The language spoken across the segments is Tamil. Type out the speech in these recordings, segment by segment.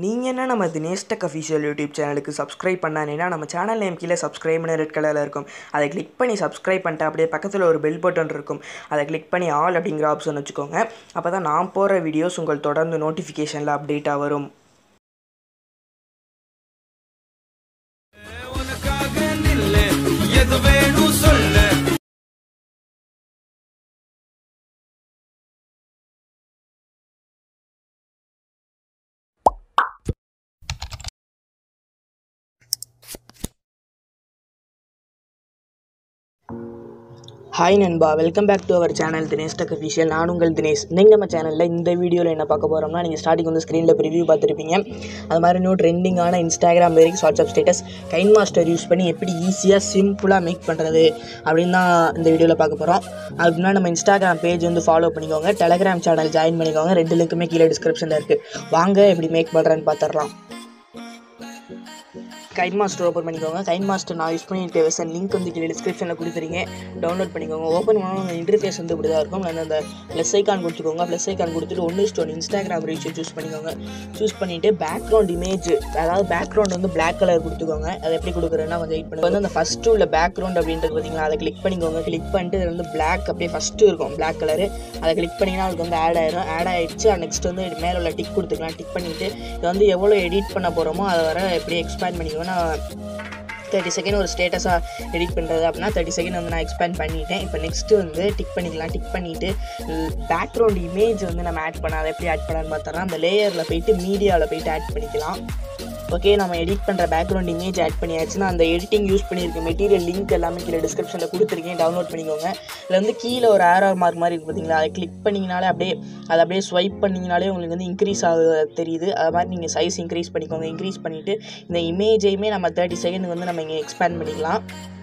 நீங்கள் என்ன நம்ம தினேஷ் டெக் அஃபிஷியல் யூடியூப் சேனலுக்கு சப்ஸ்கிரைப் பண்ணானேன்னா நம்ம சேனல் நேம் கீழே சப்ஸ்கிரைப்னு ரெட் கலரில் இருக்கும் அதை கிளிக் பண்ணி சப்ஸ்கிரைப் பண்ணிட்டு அப்படியே பக்கத்தில் ஒரு பெல் பட்டன் இருக்கும் அதை கிளிக் பண்ணி ஆல் அப்படிங்கிற ஆப்ஷன் வச்சுக்கோங்க அப்போ தான் நான் போகிற வீடியோஸ் உங்கள் தொடர்ந்து நோட்டிஃபிகேஷனில் அப்டேட்டாக வரும் உனக்காக நில்லு எது வேணும் சொல்லு ஹாய் நண்பா welcome back to our channel Dinesh tech official நான் உங்கள் தினேஷ் நீங்கள் நம்ம சேனலில் இந்த வீடியோவில் என்ன பார்க்க போகிறோம்னா நீங்கள் ஸ்டார்டிங் வந்து ஸ்க்ரீனில் ரிவ்யூ பார்த்துருப்பீங்க அது மாதிரி இன்னும் ட்ரெண்டிங்கான Instagram lyrics WhatsApp status KineMaster use பண்ணி எப்படி ஈஸியாக சிம்பிளாக மேக் பண்ணுறது அப்படின்னு தான் இந்த வீடியோவில் பார்க்க போகிறோம் அப்படின்னா நம்ம இன்ஸ்டாகிராம் பேஜ் வந்து ஃபாலோ பண்ணிக்கோங்க டெலகிராம் சேனல் ஜாயின் பண்ணிக்கோங்க ரெண்டு லிங்க்குமே கீழே டிஸ்கிரிப்ஷனில் இருக்குது வாங்க எப்படி மேக் பண்ணுறேன்னு பார்த்துடலாம் கைன் மாஸ்டர் ஓப்பன் பண்ணிக்கோங்க கைன் மாஸ்டர் நான் யூஸ் பண்ணிட்டு வெர்ஷன் லிங்க் வந்து கீழே டிஸ்கிரிப்ஷனில் கொடுத்துருங்க டவுன்லோட் பண்ணிக்கோங்க ஓப்பன் பண்ணால் உங்கள் இன்டர்ஃபேஸ் வந்து இப்படி தான் இருக்கும் நான் அந்த ப்ளஸ் ஐக்கான் கொடுத்துக்கோங்க ப்ளஸ் ஐக்கான் கொடுத்துட்டு ஒன்று ஸ்டோன் இன்ஸ்டாகிராம் ரீச் சூஸ் பண்ணிக்கோங்க சூஸ் பண்ணிவிட்டு பேக்ரவுண்ட் இமேஜ் அதாவது பேக்ரவுண்ட் வந்து பிளாக் கலர் கொடுத்துக்கோங்க அதை எப்படி கொடுக்குறேன்னா கொஞ்சம் வெயிட் பண்ணுங்க வந்து அந்த ஃபஸ்ட்டு உள்ள பேக்ரவுண்ட் அப்படின்றது பார்த்தீங்களா அதை கிளிக் பண்ணிக்கோங்க கிளிக் பண்ணிட்டு இதில் வந்து பிளாக் அப்படியே ஃபஸ்ட்டு இருக்கும் பிளாக் கலரு அதை கிளிக் பண்ணிங்கன்னா அதுக்கு வந்து ஆட் ஆயிரும் ஆட் ஆயிடுச்சு நெக்ஸ்ட் வந்து இது மேலே உள்ள டிக் கொடுத்துக்கலாம் டிக் பண்ணிவிட்டு இது வந்து எவ்வளோ எடிட் பண்ண போகிறோமோ அதை வர எப்படி எக்ஸ்பேண்ட் பண்ணிக்கோங்க நான் தேர்ட்டி செகண்ட் ஒரு ஸ்டேட்டஸாக எடிட் பண்ணுறது அப்படின்னா தேர்ட்டி செகண்ட் வந்து நான் எக்ஸ்பேண்ட் பண்ணிட்டேன் இப்போ நெக்ஸ்ட்டு வந்து டிக் பண்ணிக்கலாம் டிக் பண்ணிவிட்டு பேக்ரவுண்ட் இமேஜ் வந்து நம்ம ஆட் பண்ண அதை எப்படி ஆட் பண்ணலான்னு பார்த்தோம்னா அந்த லேயரில் போயிட்டு மீடியாவில் போயிட்டு ஆட் பண்ணிக்கலாம் ஓகே நம்ம எடிட் பண்ணுற பேக்ரவுண்ட் இமேஜ் ஆட் பண்ணியாச்சுன்னா அந்த எடிட்டிங் யூஸ் பண்ணியிருக்க மெட்டீரியல் லிங்க் எல்லாமே கீழே டிஸ்கிரிப்ஷனில் கொடுத்துருக்கேன் டவுன்லோட் பண்ணிக்கோங்க இதில் வந்து கீழே ஒரு ஆரோ மார்க் மாதிரி இருக்கு பார்த்தீங்களா அதை கிளிக் பண்ணிங்கனாலே அப்படியே அதை அப்படியே ஸ்வைப் பண்ணிங்கனாலே உங்களுக்கு வந்து இன்க்ரீஸ் ஆக தெரியுது அது மாதிரி நீங்கள் சைஸ் இன்க்ரீஸ் பண்ணிக்கோங்க இன்க்ரீஸ் பண்ணிவிட்டு இந்த இமேஜையுமே நம்ம தேர்ட்டி செகண்ட் வந்து நம்ம இங்கே எக்ஸ்பேண்ட் பண்ணிக்கலாம்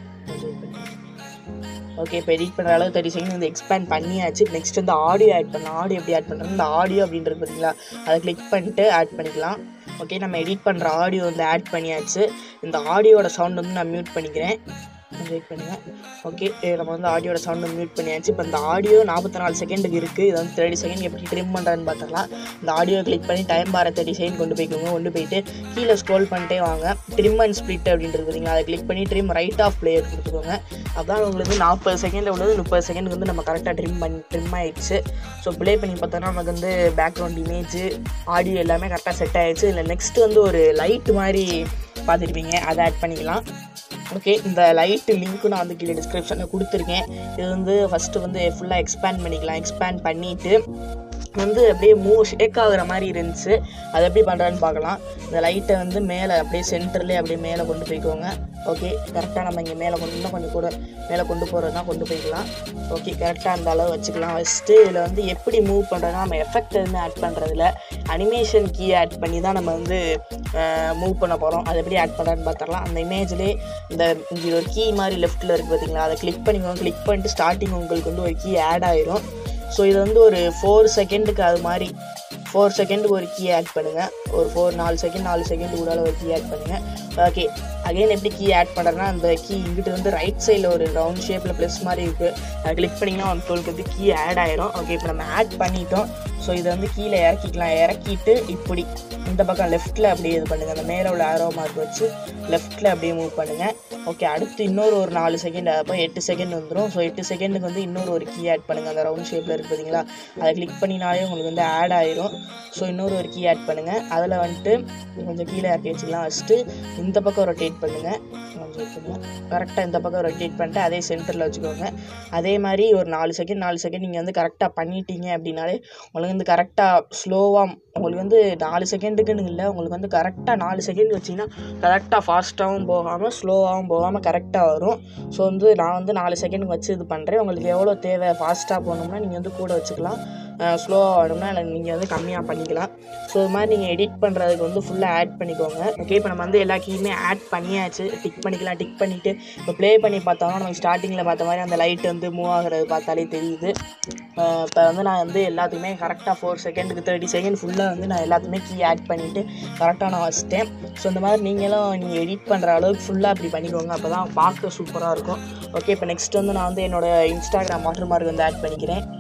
ஓகே இப்போ எடிட் பண்ணுற அளவு தேர்ட்டி செகண்ட் வந்து எக்ஸ்பேண்ட் பண்ணியாச்சு நெக்ஸ்ட் வந்து ஆடியோ ஆட் பண்ணலாம் ஆடியோ எப்படி ஆட் பண்ணுறது இந்த ஆடியோ அப்படின்றது பார்த்தீங்களா அதை கிளிக் பண்ணிட்டு ஆட் பண்ணிக்கலாம் ஓகே நம்ம எடிட் பண்ணுற ஆடியோ வந்து ஆட் பண்ணியாச்சு இந்த ஆடியோட சவுண்ட் வந்து நான் மியூட் பண்ணிக்கிறேன் கொஞ்சம் வெயிட் பண்ணுங்க ஓகே நம்ம வந்து ஆடியோட சவுண்ட் மியூட் பண்ணியாச்சு இப்போ இந்த ஆடியோ நாற்பத்தி நாலு செகண்டுக்கு இருக்குது இது வந்து தேர்ட்டி செகண்ட் எப்படி ட்ரிம் பண்ணுறேன்னு பார்த்துக்கலாம் இந்த ஆடியோ கிளிக் பண்ணி டைம் பார தேர்ட்டி செகண்ட் கொண்டு போய்க்கோங்க கொண்டு போயிட்டு கீழே ஸ்க்ரோல் பண்ணிட்டே வாங்க ட்ரிம் அண்ட் ஸ்ப்ளிட் அப்படின்றது பார்த்தீங்களா அதை கிளிக் பண்ணி ட்ரிம் ரைட் ஆஃப் பிளேயர் கொடுத்துக்கோங்க அதான் உங்களுக்கு நாற்பது செகண்டில் உள்ளது முப்பது செகண்டுக்கு வந்து நம்ம கரெக்டாக ட்ரிம் பண்ணி ட்ரிம் ஆயிடுச்சு ஸோ ப்ளே பண்ணி பார்த்தோன்னா நமக்கு வந்து பேக்ரவுண்ட் இமேஜ் ஆடியோ எல்லாமே கரெக்டாக செட் ஆயிடுச்சு இல்லை நெக்ஸ்ட் வந்து ஒரு லைட் மாதிரி பார்த்துருப்பீங்க அதை ஆட் பண்ணிக்கலாம் ஓகே இந்த லைட்டு லிங்க்கு நான் வந்து கீழே டிஸ்கிரிப்ஷனில் கொடுத்துருக்கேன் இது வந்து ஃபஸ்ட்டு வந்து ஃபுல்லாக எக்ஸ்பேண்ட் பண்ணிக்கலாம் எக்ஸ்பேண்ட் பண்ணிவிட்டு வந்து அப்படியே மூ ஷேக் ஆகுற மாதிரி இருந்துச்சு அதை எப்படி பண்ணுறான்னு பார்க்கலாம் இந்த லைட்டை வந்து மேலே அப்படியே சென்டர்லேயே அப்படியே மேலே கொண்டு போய்க்கோங்க ஓகே கரெக்டாக நம்ம இங்கே மேலே கொண்டு இன்னும் கொஞ்சம் கூட மேலே கொண்டு போகிறது தான் கொண்டு போய்க்கலாம் ஓகே கரெக்டாக அந்த அளவு வச்சுக்கலாம் ஃபஸ்ட்டு இதில் வந்து எப்படி மூவ் பண்ணுறதுனா நம்ம எஃபெக்ட் எதுவுமே ஆட் பண்ணுறதில்ல அனிமேஷன் கீ ஆட் பண்ணி தான் நம்ம வந்து மூவ் பண்ண போகிறோம் அதை எப்படி ஆட் பண்ணுறான்னு பார்த்துடலாம் அந்த இமேஜ்லேயே இந்த இங்கே ஒரு கீ மாதிரி லெஃப்ட்டில் இருக்குது பார்த்தீங்களா அதை கிளிக் பண்ணிக்கோங்க கிளிக் பண்ணிட்டு ஸ்டார்டிங் உங்களுக்கு வந்து ஒரு கீ ஆட் ஆயிரும் ஸோ இது வந்து ஒரு ஃபோர் செகண்டுக்கு அது மாதிரி ஃபோர் செகண்டுக்கு ஒரு கீ ஆட் பண்ணுங்கள் ஒரு ஃபோர் நாலு செகண்ட் நாலு செகண்ட் கூட ஒரு கீ ஆட் பண்ணுங்கள் ஓகே அகைன் எப்படி கீ ஆட் பண்ணுறேன்னா அந்த கீ இங்கிட்டு வந்து ரைட் சைடில் ஒரு ரவுண்ட் ஷேப்பில் ப்ளஸ் மாதிரி இருக்குது அதை கிளிக் பண்ணிங்கன்னா உங்களுக்கு வந்து கீ ஆட் ஆயிரும் ஓகே இப்போ நம்ம ஆட் பண்ணிட்டோம் ஸோ இதை வந்து கீழே இறக்கிக்கலாம் இறக்கிட்டு இப்படி இந்த பக்கம் லெஃப்ட்டில் அப்படியே இது பண்ணுங்கள் அந்த மேலே உள்ள ஆரோ மார்க் வச்சு லெஃப்ட்டில் அப்படியே மூவ் பண்ணுங்கள் ஓகே அடுத்து இன்னொரு ஒரு நாலு செகண்ட் அப்போ எட்டு செகண்ட் வந்துடும் ஸோ எட்டு செகண்டுக்கு வந்து இன்னொரு ஒரு கீ ஆட் பண்ணுங்கள் அந்த ரவுண்ட் ஷேப்பில் இருக்குது பார்த்தீங்களா அதை கிளிக் பண்ணினாலே உங்களுக்கு வந்து ஆட் ஆயிரும் ஸோ இன்னொரு ஒரு கீ ஆட் பண்ணுங்கள் அதில் வந்துட்டு கொஞ்சம் கீழே இறக்கி வச்சுக்கலாம் ஃபஸ்ட்டு இந்த பக்கம் ரொட்டேட் பண்ணுங்கள் கொஞ்சம் வச்சுக்கோங்க கரெக்டாக இந்த பக்கம் ரொட்டேட் பண்ணிட்டு அதே சென்டரில் வச்சுக்கோங்க அதே மாதிரி ஒரு நாலு செகண்ட் நாலு செகண்ட் நீங்கள் வந்து கரெக்டாக பண்ணிட்டீங்க அப்படின்னாலே உங்களுக்கு வந்து கரெக்டாக ஸ்லோவாக உங்களுக்கு வந்து நாலு செகண்டுக்குன்னு இல்லை உங்களுக்கு வந்து கரெக்டாக நாலு செகண்ட் வச்சிங்கன்னா கரெக்டாக ஃபாஸ்ட்டாகவும் போகாமல் ஸ்லோவாகவும் போகாமல் கரெக்டாக வரும் ஸோ வந்து நான் வந்து நாலு செகண்ட் வச்சு இது பண்ணுறேன் உங்களுக்கு எவ்வளோ தேவை ஃபாஸ்ட்டாக போகணும்னா நீங்கள் வந்து கூட வச்சுக்கலாம் ஸ்லோவாக வேணும்னா நீங்கள் வந்து கம்மியாக பண்ணிக்கலாம் ஸோ இது மாதிரி நீங்கள் எடிட் பண்ணுறதுக்கு வந்து ஃபுல்லாக ஆட் பண்ணிக்கோங்க ஓகே இப்போ நம்ம வந்து எல்லா கீயுமே ஆட் பண்ணியாச்சு டிக் பண்ணிக்கலாம் டிக் பண்ணிவிட்டு இப்போ ப்ளே பண்ணி பார்த்தோம்னா நமக்கு ஸ்டார்டிங்கில் பார்த்த மாதிரி அந்த லைட் வந்து மூவ் ஆகிறது பார்த்தாலே தெரியுது இப்போ வந்து நான் வந்து எல்லாத்துக்குமே கரெக்டாக ஃபோர் செகண்டுக்கு தேர்ட்டி செகண்ட் ஃபுல்லாக வந்து நான் எல்லாத்துக்குமே கீ ஆட் பண்ணிவிட்டு கரெக்டாக நான் வச்சிட்டேன் ஸோ இந்த மாதிரி நீங்களும் நீங்கள் எடிட் பண்ணுற அளவுக்கு ஃபுல்லாக அப்படி பண்ணிக்கோங்க அப்போ தான் பார்க்க சூப்பராக இருக்கும் ஓகே இப்போ நெக்ஸ்ட் வந்து நான் வந்து என்னோடய இன்ஸ்டாகிராம் வாட்டர் மார்க் வந்து ஆட் பண்ணிக்கிறேன்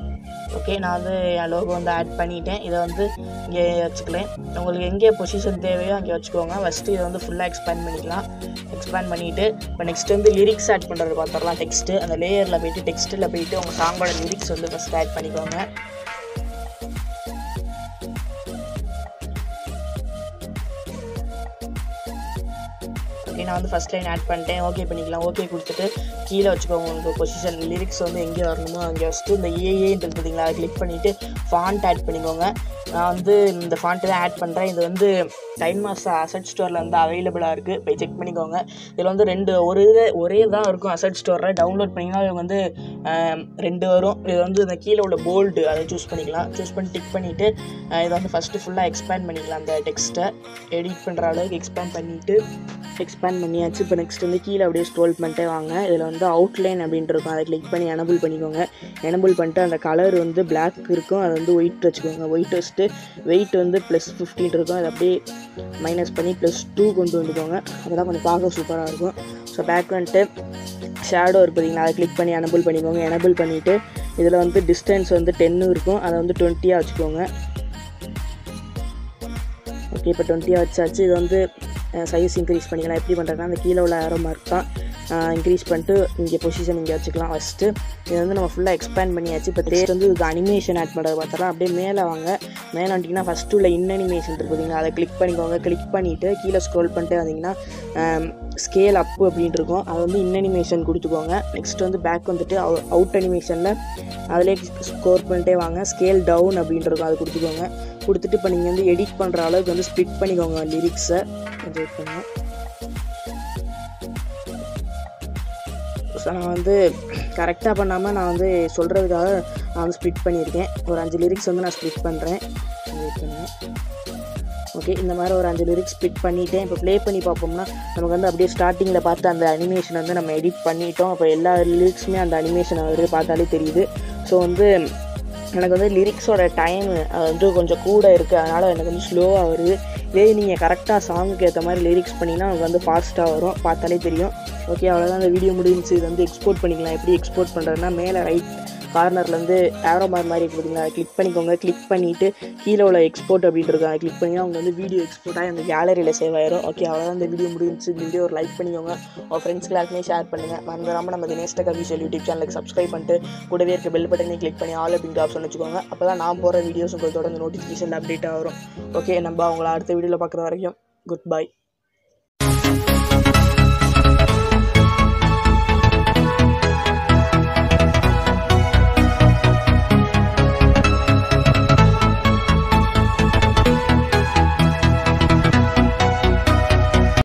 ஓகே நான் வந்து என் லோகோ வந்து ஆட் பண்ணிட்டேன் இதை வந்து இங்கே வச்சுக்கிறேன் உங்களுக்கு எங்கே பொசிஷன் தேவையோ அங்கே வச்சுக்கோங்க ஃபஸ்ட்டு இதை வந்து ஃபுல்லாக எக்ஸ்பேண்ட் பண்ணிக்கலாம் எக்ஸ்பேண்ட் பண்ணிவிட்டு இப்போ நெக்ஸ்ட் வந்து லிரிக்ஸ் ஆட் பண்ணுறது பார்த்துடலாம் டெக்ஸ்ட்டு அந்த லேயரில் போயிட்டு டெக்ஸ்ட்டில் போயிட்டு உங்கள் சாங்கோட லிரிக்ஸ் வந்து ஃபஸ்ட் ஆட் பண்ணிக்கோங்க ஓகே நான் வந்து ஃபஸ்ட் லைன் ஆட் பண்ணிட்டேன் ஓகே பண்ணிக்கலாம் ஓகே கொடுத்துட்டு கீழே வச்சுக்கோங்க உங்களுக்கு பொசிஷன் லிரிக்ஸ் வந்து எங்கே வரணுமோ அங்கே வச்சுட்டு இந்த ஏஏன்றது பார்த்தீங்களா அதை கிளிக் பண்ணிவிட்டு ஃபாண்ட் ஆட் பண்ணிக்கோங்க நான் வந்து இந்த ஃபாண்ட்டு தான் ஆட் பண்ணுறேன் இது வந்து டைன் மாஸ்டர் அசட் ஸ்டோரில் வந்து அவைலபிளாக இருக்குது போய் செக் பண்ணிக்கோங்க இதில் வந்து ரெண்டு ஒரு இது ஒரே தான் இருக்கும் அசட் ஸ்டோரில் டவுன்லோட் பண்ணிங்கன்னா இவங்க வந்து ஆம், ரெண்டு வரும் இது வந்து இந்த கீழே உள்ள போல்டு அதை சூஸ் பண்ணிக்கலாம் சூஸ் பண்ணி டிக் பண்ணிவிட்டு இதை வந்து ஃபஸ்ட்டு ஃபுல்லாக எக்ஸ்பேண்ட் பண்ணிக்கலாம் அந்த டெக்ஸ்ட்டை எடிட் பண்ணுற அளவுக்கு எக்ஸ்பேண்ட் பண்ணிவிட்டு எக்ஸ்பேண்ட் பண்ணியாச்சு இப்போ நெக்ஸ்ட் வந்து கீழே அப்படியே ஸ்க்ரோல் பண்ணிட்டே வாங்க இதில் வந்து அவுட்லைன் அப்படின்ட்டு இருக்கும் அதை கிளிக் பண்ணி எனபிள் பண்ணிக்கோங்க எனபிள் பண்ணிட்டு அந்த கலர் வந்து Black இருக்கும் அதை வந்து ஒயிட் வச்சுக்கோங்க ஒயிட் வச்சுட்டு வெயிட் வந்து ப்ளஸ் ஃபிஃப்டின் இருக்கும் அதை அப்படியே மைனஸ் பண்ணி ப்ளஸ் டூ கொண்டு வந்துக்கோங்க அப்போ கொஞ்சம் பார்க்க சூப்பராக இருக்கும் ஸோ பேக் வந்துட்டு ஷேடோ இருப்பீங்களா அதை கிளிக் பண்ணி எனபிள் பண்ணிக்கோங்க எனபிள் பண்ணிவிட்டு இதில் வந்து டிஸ்டன்ஸ் வந்து டென்னு இருக்கும் அதை வந்து டுவெண்ட்டியாக வச்சுக்கோங்க ஓகே இப்போ டுவெண்ட்டியாக வச்சாச்சு இது வந்து சைஸ் இன்க்ரீஸ் பண்ணிக்கலாம் எப்படி பண்ணுறதுனா அந்த கீழே உள்ள ஆரோ மார்க் தான் இன்க்ரீஸ் பண்ணிட்டு இங்கே பொசிஷன் இங்கே வச்சுக்கலாம் ஃபஸ்ட்டு இது வந்து நம்ம ஃபுல்லாக எக்ஸ்பேண்ட் பண்ணியாச்சு இப்போ தேர் வந்து இது அனிமேஷன் ஆட் பண்ணுறது பார்த்தலாம் அப்படியே மேலே வாங்க மேலே வந்துட்டிங்கன்னா ஃபஸ்ட்டு உள்ள இன் அனிமேஷன் இருக்கு பார்த்தீங்களா அதை கிளிக் பண்ணிக்கோங்க கிளிக் பண்ணிவிட்டு கீழே ஸ்க்ரோல் பண்ணிட்டு வந்தீங்கன்னா ஸ்கேல் அப்பு அப்படின்ட்டு இருக்கும் அது வந்து இன் அனிமேஷன் கொடுத்துக்கோங்க நெக்ஸ்ட் வந்து பேக் வந்துட்டு அவுட் அனிமேஷனில் அதிலே ஸ்கோர் பண்ணிட்டே வாங்க ஸ்கேல் டவுன் அப்படின்ட்டு இருக்கும் அது கொடுத்துக்கோங்க கொடுத்துட்டு இப்போ நீங்கள் வந்து எடிட் பண்ணுற அளவுக்கு வந்து ஸ்பிட் பண்ணிக்கோங்க லிரிக்ஸை கொஞ்சம் wait பண்ணுங்க ஸோ நான் வந்து கரெக்டாக பண்ணாமல் நான் வந்து சொல்கிறதுக்காக நான் வந்து ஸ்ப்ளிட் பண்ணியிருக்கேன் ஒரு அஞ்சு லிரிக்ஸ் வந்து நான் ஸ்ப்ளிட் பண்ணுறேன் ஓகே இந்த மாதிரி ஒரு அஞ்சு லிரிக்ஸ் ஸ்ப்ளிட் பண்ணிட்டேன் இப்போ ப்ளே பண்ணி பார்ப்போம்னா நமக்கு வந்து அப்படியே ஸ்டார்டிங்கில் பார்த்து அந்த அனிமேஷன் வந்து நம்ம எடிட் பண்ணிட்டோம் அப்போ எல்லா லிரிக்ஸுமே அந்த அனிமேஷன் வருது பார்த்தாலே தெரியுது ஸோ வந்து எனக்கு வந்து லிரிக்ஸோட டைம் அது வந்து கொஞ்சம் கூட இருக்குது அதனால் எனக்கு வந்து ஸ்லோவாக வருது இதே நீங்கள் கரெக்டாக சாங்குக்கு ஏற்ற மாதிரி லிரிக்ஸ் பண்ணிங்கன்னா உங்களுக்கு வந்து ஃபாஸ்ட்டாக வரும் பார்த்தாலே தெரியும் ஓகே அவ்வளோதான் இந்த வீடியோ முடிஞ்சுச்சு இது வந்து எக்ஸ்போர்ட் பண்ணிக்கலாம் எப்படி எக்ஸ்போர்ட் பண்ணுறதுனா மேலே ரைட் கார்னர்லேருந்து ஏரோ மார் மாதிரி இருக்கு பார்த்தீங்களா கிளிக் பண்ணிக்கோங்க கிளிக் பண்ணிவிட்டு கீழே உள்ள எக்ஸ்போர்ட் அப்படின்ட்டு இருக்கும் அதை கிளிக் பண்ணி அவங்க வந்து வீடியோ எக்ஸ்போர்ட் ஆகி அந்த கேலரியில் சேவ் ஆயிரும் ஓகே அவ்வளோதான் இந்த வீடியோ முடிஞ்சுச்சு இந்த வீடியோ ஒரு லைக் பண்ணிக்கோங்க உங்கள் ஃப்ரெண்ட்ஸ்க்கு எல்லாருக்குமே ஷேர் பண்ணுங்கள் மறந்துடாமல் நம்ம தினேஷ்ட கவிஷல் யூடியூப் சேனலுக்கு சப்ஸ்கிரைப் பண்ணிட்டு கூடவே இருக்க பெல் பட்டனை கிளிக் பண்ணி ஆல் அப்படிங்கிற ஆப்ஷன் வச்சுக்கோங்க அப்போ தான் நான் போகிற வீடியோஸ் உங்களுக்கு தொடர்ந்து நோட்டிஃபிகேஷன் அப்டேட்டாக வரும் ஓகே நம்ம அவங்கள அடுத்த வீடியோவில் பார்க்குற வரைக்கும் குட் பை